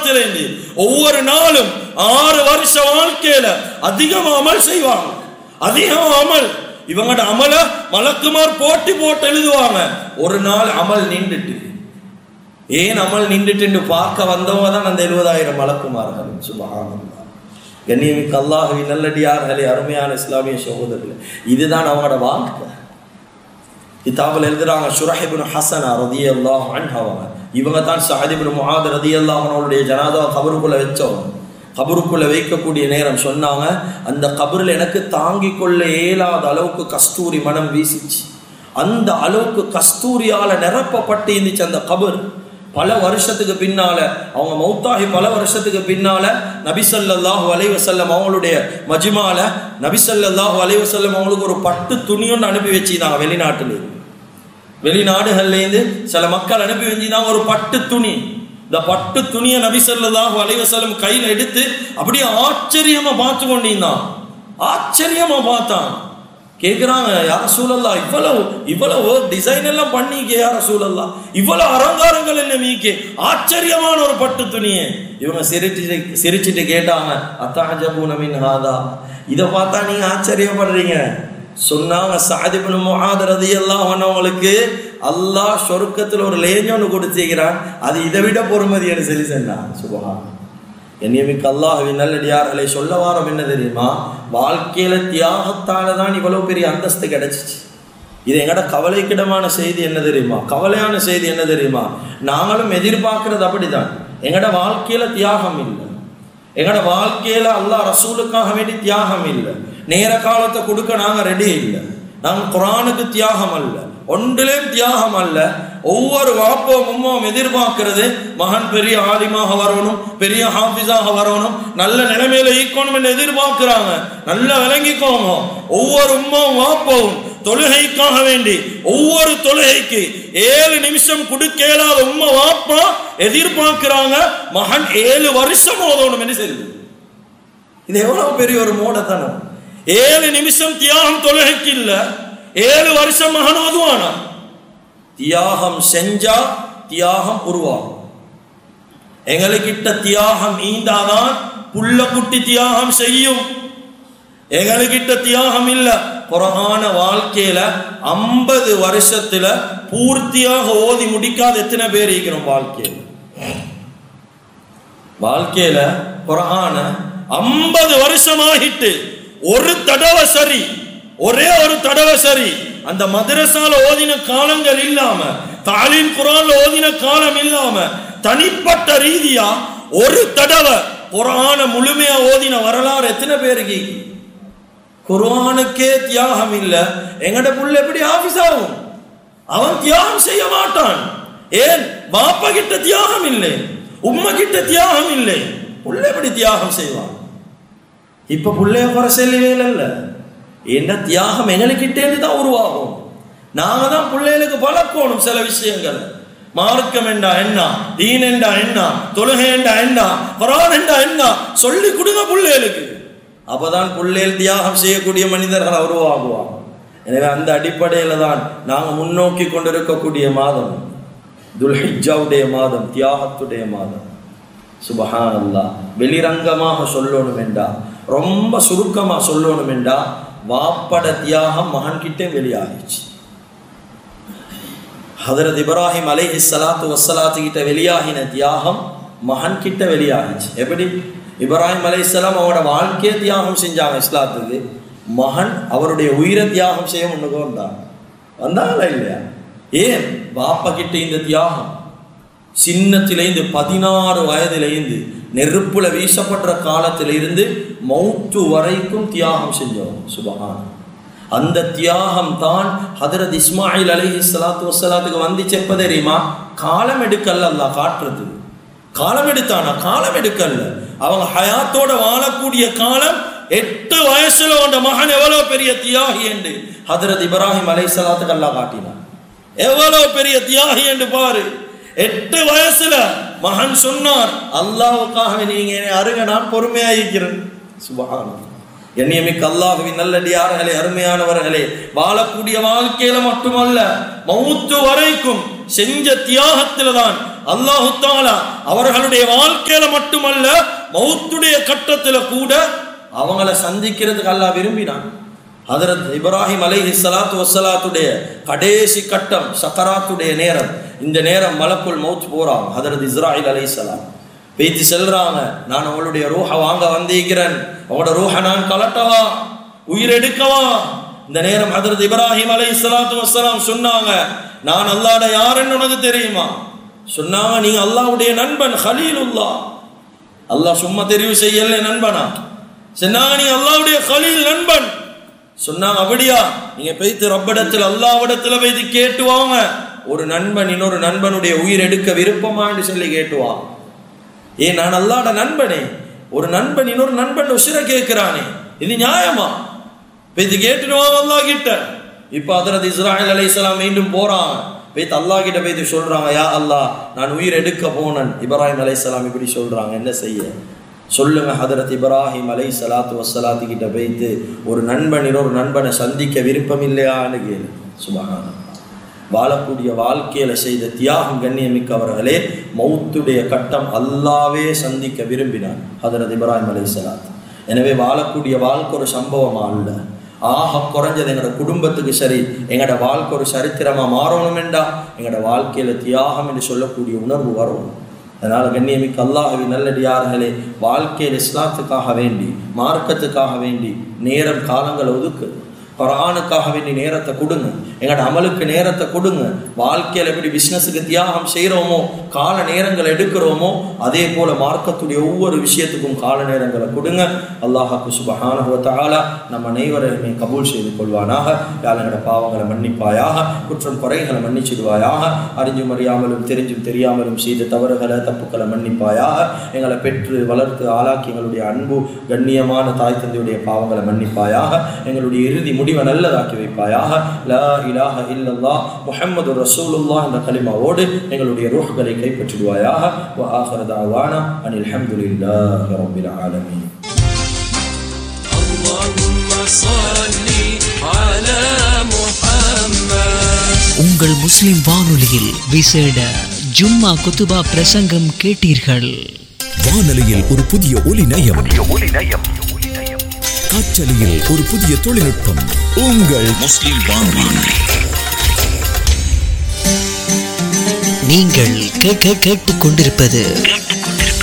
வருஷத்துல இருந்து ஒவ்வொரு நாளும் ஆறு வருஷ வாழ்க்கையில அதிகம் அமல் செய்வாங்க அதிகம் அமல் இவங்கட அமல மலக்குமார் போட்டி போட்டு எழுதுவாங்க ஒரு நாள் அமல் நின்றுட்டு ஏன் அமல் நின்றுட்டு பார்க்க வந்தவங்க தான் அந்த எழுபதாயிரம் மலக்குமார்கள் சுபஹானல்லாஹ் கண்ணியமிக்க அல்லாஹுவின் நல்லடியார்களே அருமையான இஸ்லாமிய சகோதரர்களே இதுதான் அவங்களோட வாழ்க்கை கிதாபில் எழுதுறாங்க ஷுரஹிபின் ஹசனா ரதி அல்லாஹ் அவங்க இவங்க தான் ஷஹதிபின் முஹாத் ரதி அல்லாஹனுடைய ஜனாதா கபருக்குள்ள வச்சவங்க கபருக்குள்ள வைக்கக்கூடிய நேரம் சொன்னாங்க அந்த கபரில் எனக்கு தாங்கிக் கொள்ள இயலாத அளவுக்கு கஸ்தூரி மனம் வீசிச்சு அந்த அளவுக்கு கஸ்தூரியால நிரப்பப்பட்டு இருந்துச்சு அந்த கபர் பல வருஷத்துக்கு பின்னால அவங்க மௌத்தாகி பல வருஷத்துக்கு பின்னால நபிசல்லாஹு அலைவசல்லம் அவங்களுடைய மஜ்மால நபிசல்லாஹு அலைவசல்லம் அவங்களுக்கு ஒரு பட்டு துணியொன்று அனுப்பி வச்சிருந்தாங்க வெளிநாட்டுல வெளிநாடுகள்லேருந்து சில மக்கள் அனுப்பி வச்சிருந்தாங்க ஒரு பட்டு துணி இந்த பட்டு துணியை நபிசல்லாஹு அலைவசல்லம் கையில் எடுத்து அப்படியே ஆச்சரியமா பார்த்து கொண்டிருந்தான் ஆச்சரியமா பார்த்தான் கேட்குறாங்க யார சூழல்லா இவ்வளவு இவ்வளவு டிசைன் எல்லாம் பண்ணிக்க யார சூழல்லா இவ்வளவு அலங்காரங்கள் என்ன நீக்கே ஆச்சரியமான ஒரு பட்டு துணியே இவங்க சிரிச்சுட்டு சிரிச்சுட்டு கேட்டாங்க அத்தாஜபூனமின் ஹாதா இதை பார்த்தா நீங்க ஆச்சரியப்படுறீங்க சொன்னாங்க சாதிபுன் முஹாத் ரதியல்லாஹு அன்ஹுங்களுக்கு அல்லாஹ் சொர்க்கத்துல ஒரு லேஞ்ச் ஒன்று கொடுத்திருக்கிறான் அது இதை விட பொறுமதின்னு சொல்லி சொன்னான் சுபஹான் என்னையமிக்க அல்லாஹுவின் நல்லடியார்களை சொல்ல வாரம் என்ன தெரியுமா வாழ்க்கையில தியாகத்தால தான் இவ்வளவு பெரிய அந்தஸ்து கிடைச்சிச்சு இது எங்கட கவலைக்கிடமான செய்தி என்ன தெரியுமா கவலையான செய்தி என்ன தெரியுமா நாங்களும் எதிர்பார்க்கறது அப்படிதான் எங்கட வாழ்க்கையில தியாகம் இல்லை எங்கட வாழ்க்கையில அல்லாஹ் ரசூலுக்காக வேண்டி தியாகம் இல்லை நேர காலத்தை கொடுக்க நாங்க ரெடி இல்லை நாங்க குரானுக்கு தியாகம் அல்ல ஒன்றிலேயும் தியாகம் அல்ல ஒவ்வொரு வாப்போம் உம்மாவும் எதிர்பார்க்கிறது மகன் பெரிய ஆலிமாக வரணும் பெரிய ஹாஃபிஸாக வரணும் நல்ல நிலைமையில ஈக்கணும் என்று எதிர்பார்க்கிறாங்க நல்லா விளங்கிக்கோங்க ஒவ்வொரு உம்மாவும் வாப்போவும் தொழுகைக்காக வேண்டி ஒவ்வொரு தொழுகைக்கு ஏழு நிமிஷம் கொடுக்க இயலாத உம்மா வாப்பா எதிர்பார்க்கிறாங்க மகன் ஏழு வருஷம் ஓதணும் என்று சொல்லி இது எவ்வளவு பெரிய ஒரு மூடத்தனம் ஏழு நிமிஷம் தியாகம் தொழுகைக்கு இல்ல ஏழு வருஷம் மகன் ஓதுவானா தியாகம் செஞ்சா தியாகம் உருவாகும் எங்களுக்கிட்ட தியாகம் ஈந்தாதான் புள்ள குட்டி தியாகம் செய்யும் எங்களுக்கிட்ட தியாகம் இல்ல புறகான வாழ்க்கையில ஐம்பது வருஷத்துல பூர்த்தியாக ஓதி முடிக்காத எத்தனை பேர் இருக்கிறோம் வாழ்க்கையில வாழ்க்கையில குரான ஐம்பது வருஷம் ஆகிட்டு ஒரு தடவை சரி ஒரே ஒரு தடவை சரி அந்த மதரசால ஓதின காலங்கள் இல்லாம தாலின் குரான்ல ஓதின காலம் இல்லாம தனிப்பட்ட ரீதியா ஒரு தடவை குரான முழுமையா ஓதின வரலாறு எத்தனை பேருக்கு குரானுக்கே தியாகம் இல்ல எங்கட புள்ள எப்படி ஆபீஸ் ஆகும் அவன் தியாகம் செய்ய மாட்டான் ஏன் பாப்பா கிட்ட தியாகம் இல்லை உம்மா கிட்ட தியாகம் இல்லை புள்ள எப்படி தியாகம் செய்வான் இப்ப புள்ளைய குறை சொல்லவே இல்ல என்ன தியாகம் எங்களுக்கிட்டேந்து தான் உருவாகும் நாங்க தான் பிள்ளைகளுக்கு பழக்கணும் சில விஷயங்கள் மார்க்கம் என்றா என்ன தீன் என்றா என்ன தொழுகை என்றா என்ன குரான் என்றா என்ன சொல்லி கொடுங்க பிள்ளைகளுக்கு அப்பதான் பிள்ளைகள் தியாகம் செய்யக்கூடிய மனிதர்கள் உருவாகுவாங்க எனவே அந்த அடிப்படையில தான் நாங்கள் முன்னோக்கி கொண்டிருக்கக்கூடிய மாதம் துல்ஹிஜாவுடைய மாதம் தியாகத்துடைய மாதம் சுபஹான் அல்லா வெளிரங்கமாக சொல்லணும் என்றா ரொம்ப சுருக்கமா சொல்லணும் என்றா வாப்பட தியாகம் மகன் கிட்டே வெளியாகிச்சு ஹதரத் இப்ராஹிம் அலைஹி ஸலாத்து வஸ்ஸலாத்து கிட்ட வெளியாகின தியாகம் மகன் கிட்ட வெளியாகிச்சு எப்படி இப்ராஹிம் அலைஹிஸ்ஸலாம் அவரோட வாழ்க்கையை தியாகம் செஞ்சாங்க இஸ்லாத்துக்கு மகன் அவருடைய உயிரை தியாகம் செய்ய முன்னுக்கு வந்தாங்க வந்தாங்களா இல்லையா ஏன் பாப்பா கிட்ட இந்த தியாகம் சின்னத்திலேருந்து பதினாறு வயதிலேருந்து நெருப்புல வீசப்படுற காலத்தில இருந்து மௌத்து வரைக்கும் தியாகம் செஞ்சோம் சுபகான் அந்த தியாகம் தான் ஹதரத் இஸ்மாயில் அலைஹி ஸலாத்து வஸ்ஸலாத்துக்கு வந்துச்சு எப்ப தெரியுமா காலம் எடுக்கல்ல அல்லாஹ் காட்டுறது காலம் எடுத்தானா காலம் எடுக்கல்ல அவங்க ஹயாத்தோட வாழக்கூடிய காலம் எட்டு வயசுல உண்ட மகன் எவ்வளவு பெரிய தியாகி என்று ஹதரத் இப்ராஹிம் அலை சலாத்துக்கு அல்லாஹ் காட்டினான் எவ்வளவு பெரிய தியாகி என்று பாரு எட்டு வயசுல மகன் சொன்னார் அல்லாவுக்காக நீங்க என்னை அருக நான் பொறுமையாயிருக்கிறேன் சுபஹானல்லாஹ் கண்ணியமிக்க அல்லாஹுவின் நல்லடியார்களே அருமையானவர்களே வாழக்கூடிய வாழ்க்கையில மட்டுமல்ல மௌத்து வரைக்கும் செஞ்ச தியாகத்துல தான் அல்லாஹு தாலா அவர்களுடைய வாழ்க்கையில மட்டுமல்ல மௌத்துடைய கட்டத்துல கூட அவங்கள சந்திக்கிறதுக்கு அல்லாஹ் விரும்பினான் ஹதரத் இப்ராஹிம் அலைஹி ஸலாத்து வஸ்ஸலாத்துடைய கடைசி கட்டம் சக்கராத்துடைய நேரம் இந்த நேரம் மலக்குள் மௌத் போறான் ஹதரத் இஸ்ராயில் அலைஹிஸ்ஸலாம் பேத்தி செல்றாங்க நான் உங்களுடைய ரூஹ வாங்க வந்திருக்கிறேன் உங்களோட ரூஹ நான் கலட்டவா உயிர் எடுக்கவா இந்த நேரம் ஹதரத் இப்ராஹிம் அலை சலாத்து வசலாம் சொன்னாங்க நான் அல்லாட யாருன்னு உனக்கு தெரியுமா சொன்னாங்க நீ அல்லாவுடைய நண்பன் ஹலீலுல்லா அல்லாஹ் சும்மா தெரிவு செய்யல நண்பனா சொன்னாங்க நீ அல்லாவுடைய ஹலீல் நண்பன் சொன்னாங்க அப்படியா நீங்க போய்த்து ரப்பிடத்தில் அல்லாவிடத்துல போய்த்து கேட்டு வாங்க ஒரு நண்பன் இன்னொரு நண்பனுடைய உயிர் எடுக்க விருப்பமான்னு சொல்லி கேட்டுவா ஏ நான் அல்லாட நண்பனே ஒரு நண்பன் இன்னொரு நண்பன் உசிர கேட்கிறானே இது நியாயமா இப்ப இது கேட்டுடுவாங்க அல்லாஹ் கிட்ட இப்ப அதரது இஸ்ராயல் அலைஹிஸ்ஸலாம் மீண்டும் போறாங்க போய்த்து அல்லாஹ் கிட்ட போய்த்து சொல்றாங்க யா அல்லாஹ் நான் உயிர் எடுக்க போனேன் இப்ராஹிம் அலைஹிஸ்ஸலாம் இப்படி சொல்றாங்க என்ன செய்ய சொல்லுங்க ஹதரத் இப்ராஹிம் அலை சலாத்து வசலாத்து கிட்ட போய்த்து ஒரு நண்பன் இன்னொரு நண்பனை சந்திக்க விருப்பம் இல்லையான்னு கேளு சுபகானம் வாழக்கூடிய வாழ்க்கையில செய்த தியாகம் கண்ணியமிக்கவர்களே மௌத்துடைய கட்டம் அல்லாவே சந்திக்க விரும்பினான் ஹதரத் இப்ராஹிம் அலை சலாத் எனவே வாழக்கூடிய வாழ்க்கை ஒரு சம்பவமா அல்ல ஆக குறைஞ்சது எங்களோட குடும்பத்துக்கு சரி எங்களோட வாழ்க்கை ஒரு சரித்திரமா மாறணுமெண்டா எங்களோட வாழ்க்கையில தியாகம் என்று சொல்லக்கூடிய உணர்வு வரும் அதனால கண்ணியமிக்க அல்லாஹவி நல்லடியார்களே வாழ்க்கையில் இஸ்லாத்துக்காக வேண்டி மார்க்கத்துக்காக வேண்டி நேரம் காலங்களை ஒதுக்கு குரானுக்காக வேண்டி நேரத்தை கொடுங்க எங்களோட அமலுக்கு நேரத்தை கொடுங்க வாழ்க்கையில் எப்படி பிஸ்னஸுக்கு தியாகம் செய்கிறோமோ கால நேரங்களை எடுக்கிறோமோ அதே போல மார்க்கத்துடைய ஒவ்வொரு விஷயத்துக்கும் கால நேரங்களை கொடுங்க அல்லாஹாக்கு சுபஹானுவத்தால நம்ம அனைவரையுமே கபூல் செய்து கொள்வானாக யார் எங்களோட பாவங்களை மன்னிப்பாயாக குற்றம் குறைகளை மன்னிச்சிடுவாயாக அறிஞ்சும் அறியாமலும் தெரிஞ்சும் தெரியாமலும் செய்த தவறுகளை தப்புக்களை மன்னிப்பாயாக எங்களை பெற்று வளர்த்து ஆளாக்கி எங்களுடைய அன்பு கண்ணியமான தாய் தந்தையுடைய பாவங்களை மன்னிப்பாயாக எங்களுடைய இறுதி முடிவை நல்லதாக்கி வைப்பாயாக லா இலாஹ இல்லல்லா முஹம்மது ரசூலுல்லாஹ் என்ற கலிமாவோடு எங்களுடைய ரூஹ்களை கைப்பற்றிடுவாயாக வ ஆஹிர தஅவானா அனில் ஹம்துலில்லாஹி ரப்பில் ஆலமீன் اللهم صل على محمد உங்கள் முஸ்லிம் வானொலியில் விசேட ஜும்மா குத்துபா பிரசங்கம் கேட்டீர்கள் வானொலியில் ஒரு புதிய ஒலி நயம் காற்றலையில் ஒரு புதிய தொழில்நுட்பம் உங்கள் முஸ்லிம் வானொலி நீங்கள் கேட்க கேட்டுக் கொண்டிருப்பது